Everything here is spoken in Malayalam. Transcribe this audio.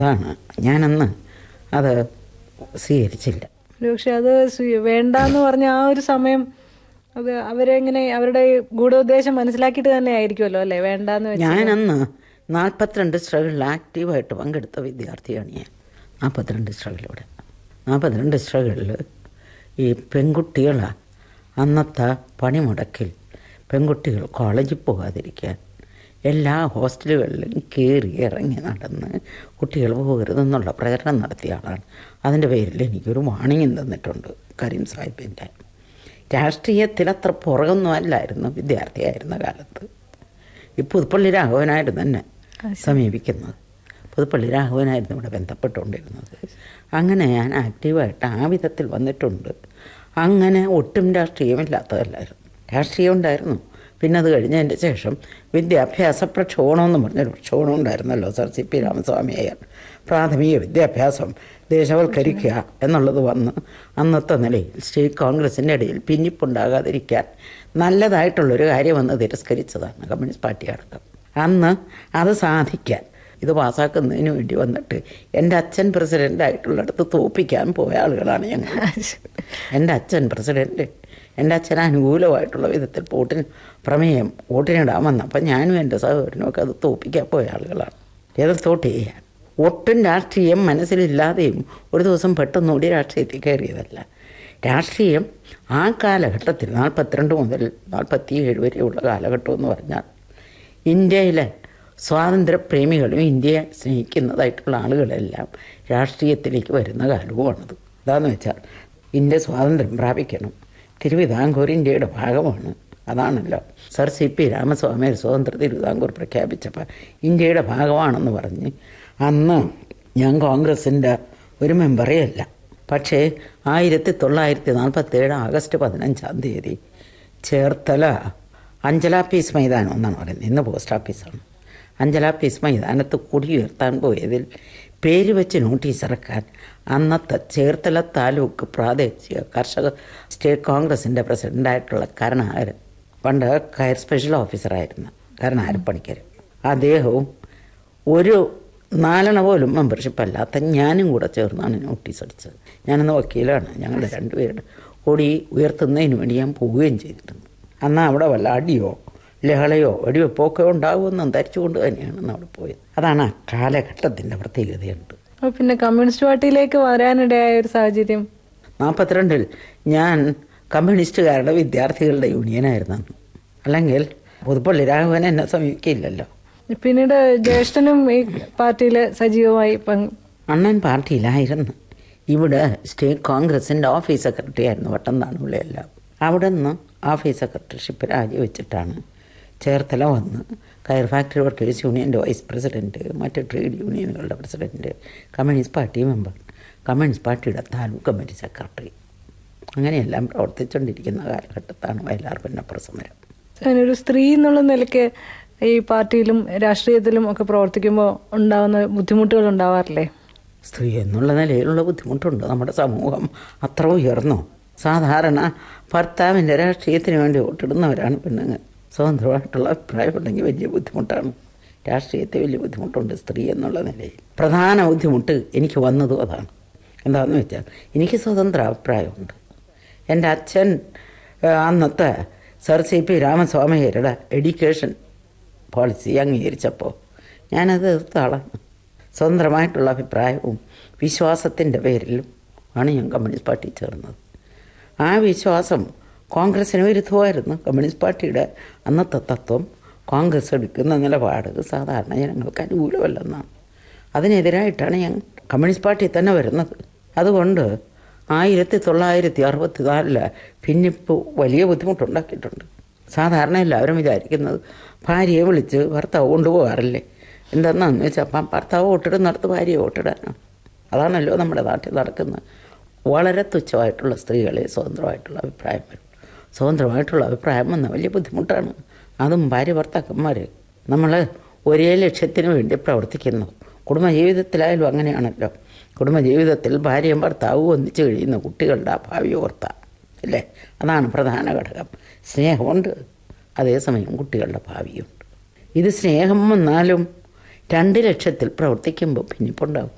അതാണ് ഞാനന്ന് അത് സ്വീകരിച്ചില്ല പക്ഷെ അത് സ്വീ- വേണ്ടാന്ന് പറഞ്ഞ ആ ഒരു സമയം അത് അവരെങ്ങനെ അവരുടെ ഗൂഢോദ്ദേശം മനസ്സിലാക്കിയിട്ട് തന്നെ ആയിരിക്കുമല്ലോ അല്ലേ വേണ്ടാന്ന് വെച്ച് ഞാനന്ന് നാൽപ്പത്തിരണ്ട് സ്ട്രഗിളിൽ ആക്റ്റീവായിട്ട് പങ്കെടുത്ത വിദ്യാർത്ഥിയാണ് ഞാൻ നാൽപ്പത്തിരണ്ട് സ്ട്രഗിലൂടെ നാൽപ്പത്തിരണ്ട് സ്ട്രഗിളിൽ ഈ പെൺകുട്ടികളാണ് അന്നത്തെ പണിമുടക്കിൽ പെൺകുട്ടികൾ കോളേജിൽ പോകാതിരിക്കാൻ എല്ലാ ഹോസ്റ്റലുകളിലും കയറി ഇറങ്ങി നടന്ന് കുട്ടികൾ പോകരുതെന്നുള്ള പ്രചരണം നടത്തിയ ആളാണ് അതിൻ്റെ പേരിൽ എനിക്കൊരു വാണിംഗും തന്നിട്ടുണ്ട് കരീം സാഹിബിൻ്റെ രാഷ്ട്രീയത്തിൽ അത്ര പുറകൊന്നും അല്ലായിരുന്നു വിദ്യാർത്ഥിയായിരുന്ന കാലത്ത് ഈ പുതുപ്പള്ളി രാഘവനായിരുന്നു തന്നെ സമീപിക്കുന്നത് പുതുപ്പള്ളി രാഘവനായിരുന്നു ഇവിടെ ബന്ധപ്പെട്ടുകൊണ്ടിരുന്നത് അങ്ങനെ ഞാൻ ആക്റ്റീവായിട്ട് ആ വിധത്തിൽ വന്നിട്ടുണ്ട് അങ്ങനെ ഒട്ടും രാഷ്ട്രീയമില്ലാത്തതല്ലായിരുന്നു രാഷ്ട്രീയം ഉണ്ടായിരുന്നു പിന്നെ അത് കഴിഞ്ഞതിൻ്റെ ശേഷം വിദ്യാഭ്യാസ പ്രക്ഷോഭണം എന്ന് പറഞ്ഞൊരു പ്രക്ഷോഭണം ഉണ്ടായിരുന്നല്ലോ sir C P Ramaswamy Iyer പ്രാഥമിക വിദ്യാഭ്യാസം ദേശവൽക്കരിക്കുക എന്നുള്ളത് വന്ന് അന്നത്തെ നിലയിൽ സ്റ്റേറ്റ് കോൺഗ്രസിൻ്റെ ഇടയിൽ ഭിന്നിപ്പുണ്ടാകാതിരിക്കാൻ നല്ലതായിട്ടുള്ളൊരു കാര്യമെന്ന് തിരസ്കരിച്ചതാണ് കമ്മ്യൂണിസ്റ്റ് പാർട്ടി അടക്കം അന്ന് അത് സാധിക്കാൻ ഇത് പാസ്സാക്കുന്നതിന് വേണ്ടി വന്നിട്ട് എൻ്റെ അച്ഛൻ പ്രസിഡൻ്റായിട്ടുള്ളിടത്ത് തോപ്പിക്കാൻ പോയ ആളുകളാണ് ഞങ്ങൾ എൻ്റെ അച്ഛൻ പ്രസിഡൻറ്റ് എൻ്റെ അച്ഛന് അനുകൂലമായിട്ടുള്ള വിധത്തിൽ വോട്ടിന് പ്രമേയം വോട്ടിനിടാൻ വന്നപ്പോൾ ഞാനും എൻ്റെ സഹോദരനും ഒക്കെ അത് തോപ്പിക്കാൻ പോയ ആളുകളാണ് എതിർത്തോട്ട് ചെയ്യാൻ ഒട്ടും രാഷ്ട്രീയം മനസ്സിലില്ലാതെയും ഒരു ദിവസം പെട്ടെന്നോടി രാഷ്ട്രീയത്തിൽ കയറിയതല്ല രാഷ്ട്രീയം ആ കാലഘട്ടത്തിൽ നാൽപ്പത്തിരണ്ട് മുതൽ നാൽപ്പത്തി ഏഴ് വരെയുള്ള കാലഘട്ടം എന്ന് പറഞ്ഞാൽ ഇന്ത്യയിലെ സ്വാതന്ത്ര്യപ്രേമികളും ഇന്ത്യയെ സ്നേഹിക്കുന്നതായിട്ടുള്ള ആളുകളെല്ലാം രാഷ്ട്രീയത്തിലേക്ക് വരുന്ന കാലവുമാണത് അതാന്ന് വെച്ചാൽ ഇന്ത്യ സ്വാതന്ത്ര്യം പ്രാപിക്കണം തിരുവിതാംകൂർ ഇന്ത്യയുടെ ഭാഗമാണ് അതാണല്ലോ സർ സി പി രാമസ്വാമി സ്വതന്ത്ര തിരുവിതാംകൂർ പ്രഖ്യാപിച്ചപ്പോൾ ഇന്ത്യയുടെ ഭാഗമാണെന്ന് പറഞ്ഞ് അന്ന് ഞാൻ കോൺഗ്രസിൻ്റെ ഒരു മെമ്പറേ അല്ല പക്ഷേ ആയിരത്തി തൊള്ളായിരത്തി നാൽപ്പത്തേഴ് ആഗസ്റ്റ് പതിനഞ്ചാം തീയതി ചേർത്തല അഞ്ചലാപ്പീസ് മൈതാനം എന്നാണ് പറയുന്നത് ഇന്ന് പോസ്റ്റ് ഓഫീസാണ് അഞ്ചലാപ്പീസ് മൈതാനത്ത് കുടിയുയർത്താൻ പോയതിൽ പേര് വെച്ച് നോട്ടീസ് ഇറക്കാൻ അന്നത്തെ ചേർത്തല താലൂക്ക് പ്രാദേശിക കർഷക സ്റ്റേറ്റ് കോൺഗ്രസിൻ്റെ പ്രസിഡൻ്റായിട്ടുള്ള കരുണാകരൻ പണ്ട് കയർ സ്പെഷ്യൽ ഓഫീസറായിരുന്ന കരുണാകരൻ പണിക്കർ അദ്ദേഹവും ഒരു നാലെണ്ണ പോലും മെമ്പർഷിപ്പ് അല്ലാത്ത ഞാനും കൂടെ ചേർന്നാണ് നോട്ടീസ് അടിച്ചത് ഞാനന്ന് വക്കീലാണ് ഞങ്ങൾ രണ്ടുപേരുടെ കൊടി ഉയർത്തുന്നതിന് വേണ്ടി ഞാൻ പോവുകയും ചെയ്തിരുന്നു അന്ന് അവിടെ വല്ല അടിയോ ലഹളയോ വെടിവെപ്പൊക്കെ ഉണ്ടാകുമെന്നും ധരിച്ചുകൊണ്ട് തന്നെയാണ് അന്ന് അവിടെ പോയത് അതാണ് ആ കാലഘട്ടത്തിൻ്റെ പ്രത്യേകതയുണ്ട് അപ്പൊ പിന്നെ കമ്മ്യൂണിസ്റ്റ് പാർട്ടിയിലേക്ക് വരാനിടയായ ഒരു സാഹചര്യം നാൽപ്പത്തിരണ്ടിൽ ഞാൻ കമ്മ്യൂണിസ്റ്റുകാരുടെ വിദ്യാർത്ഥികളുടെ യൂണിയനായിരുന്നു അന്ന് അല്ലെങ്കിൽ പുതുപ്പള്ളി രാഘവൻ എന്നെ സമീപിക്കില്ലല്ലോ പിന്നീട് ജ്യേഷ്ഠനും ഈ പാർട്ടിയിൽ സജീവമായി പങ്ക് അണ്ണൻ പാർട്ടിയിലായിരുന്നു ഇവിടെ സ്റ്റേറ്റ് കോൺഗ്രസിൻ്റെ ഓഫീസ് സെക്രട്ടറി ആയിരുന്നു വട്ടംതാണുള്ളയെല്ലാം അവിടെ നിന്ന് ഓഫീസ് സെക്രട്ടറിഷിപ്പ് രാജിവെച്ചിട്ടാണ് ചേർത്തല വന്ന് കയർ ഫാക്ടറി വർക്കേഴ്സ് യൂണിയൻ്റെ വൈസ് പ്രസിഡൻറ്റ് മറ്റ് ട്രേഡ് യൂണിയനുകളുടെ president communist party member communist പാർട്ടിയുടെ താലൂക്ക് കമ്മിറ്റി സെക്രട്ടറി അങ്ങനെയെല്ലാം പ്രവർത്തിച്ചുകൊണ്ടിരിക്കുന്ന കാലഘട്ടത്താണ് വയലാർ പുന്നപ്പുറ സമരം ഒരു സ്ത്രീ എന്നുള്ള നിലയ്ക്ക് ഈ പാർട്ടിയിലും രാഷ്ട്രീയത്തിലും ഒക്കെ പ്രവർത്തിക്കുമ്പോൾ ഉണ്ടാവുന്ന ബുദ്ധിമുട്ടുകൾ ഉണ്ടാവാറില്ലേ സ്ത്രീ എന്നുള്ള നിലയിലുള്ള ബുദ്ധിമുട്ടുണ്ട് നമ്മുടെ സമൂഹം അത്ര ഉയർന്നോ സാധാരണ ഭർത്താവിൻ്റെ രാഷ്ട്രീയത്തിന് വേണ്ടി വോട്ടിടുന്നവരാണ് പെണ്ണുങ്ങൾ സ്വതന്ത്രമായിട്ടുള്ള അഭിപ്രായമുണ്ടെങ്കിൽ വലിയ ബുദ്ധിമുട്ടാണ് രാഷ്ട്രീയത്തെ വലിയ ബുദ്ധിമുട്ടുണ്ട് സ്ത്രീ എന്നുള്ള നിലയിൽ പ്രധാന ബുദ്ധിമുട്ട് എനിക്ക് വന്നതും അതാണ് എന്താണെന്ന് വെച്ചാൽ എനിക്ക് സ്വതന്ത്ര അഭിപ്രായമുണ്ട് എൻ്റെ അച്ഛൻ ആ, അന്നത്തെ സർ സി പി രാമസ്വാമിയരുടെ എഡ്യൂക്കേഷൻ പോളിസി അംഗീകരിച്ചപ്പോൾ ഞാനത് എതിർത്ത ആളാണ് സ്വതന്ത്രമായിട്ടുള്ള അഭിപ്രായവും വിശ്വാസത്തിൻ്റെ പേരിലും ആണ് ഞാൻ കമ്മ്യൂണിസ്റ്റ് പാർട്ടി ചേർന്നത് ആ വിശ്വാസം കോൺഗ്രസ്സിന് വിരുദ്ധമായിരുന്നു കമ്മ്യൂണിസ്റ്റ് പാർട്ടിയുടെ അന്നത്തെ തത്വം കോൺഗ്രസ് എടുക്കുന്ന നിലപാട് സാധാരണ ജനങ്ങൾക്ക് അനുകൂലമല്ലെന്നാണ് അതിനെതിരായിട്ടാണ് ഞാൻ കമ്മ്യൂണിസ്റ്റ് പാർട്ടി തന്നെ വരുന്നത് അതുകൊണ്ട് ആയിരത്തി തൊള്ളായിരത്തി അറുപത്തി നാലില് ഭിന്നിപ്പ് വലിയ ബുദ്ധിമുട്ടുണ്ടാക്കിയിട്ടുണ്ട് സാധാരണ എല്ലാവരും വിചാരിക്കുന്നത് ഭാര്യയെ വിളിച്ച് ഭർത്താവ് കൊണ്ടുപോകാറില്ലേ എന്താണെന്ന് വെച്ചാൽ അപ്പം ഭർത്താവ് വോട്ടിടുന്നിടത്ത് ഭാര്യയെ വോട്ടിടാനാണ് അതാണല്ലോ നമ്മുടെ നാട്ടിൽ നടക്കുന്നത് വളരെ തുച്ഛമായിട്ടുള്ള സ്ത്രീകളെ സ്വതന്ത്രമായിട്ടുള്ള അഭിപ്രായം വരും സ്വതന്ത്രമായിട്ടുള്ള അഭിപ്രായം വന്ന വലിയ ബുദ്ധിമുട്ടാണ് അതും ഭാര്യ ഭർത്താക്കന്മാർ നമ്മൾ ഒരേ ലക്ഷ്യത്തിന് വേണ്ടി പ്രവർത്തിക്കുന്നു കുടുംബജീവിതത്തിലായാലും അങ്ങനെയാണല്ലോ കുടുംബജീവിതത്തിൽ ഭാര്യയും ഭർത്താവും ഒന്നിച്ചു കഴിയുന്ന കുട്ടികളുടെ ഭാവി ഓർത്ത അല്ലേ അതാണ് പ്രധാന ഘടകം സ്നേഹമുണ്ട് അതേസമയം കുട്ടികളുടെ ഭാവിയുണ്ട് ഇത് സ്നേഹം വന്നാലും രണ്ട് ലക്ഷത്തിൽ പ്രവർത്തിക്കുമ്പോൾ ഭിന്നിപ്പുണ്ടാവും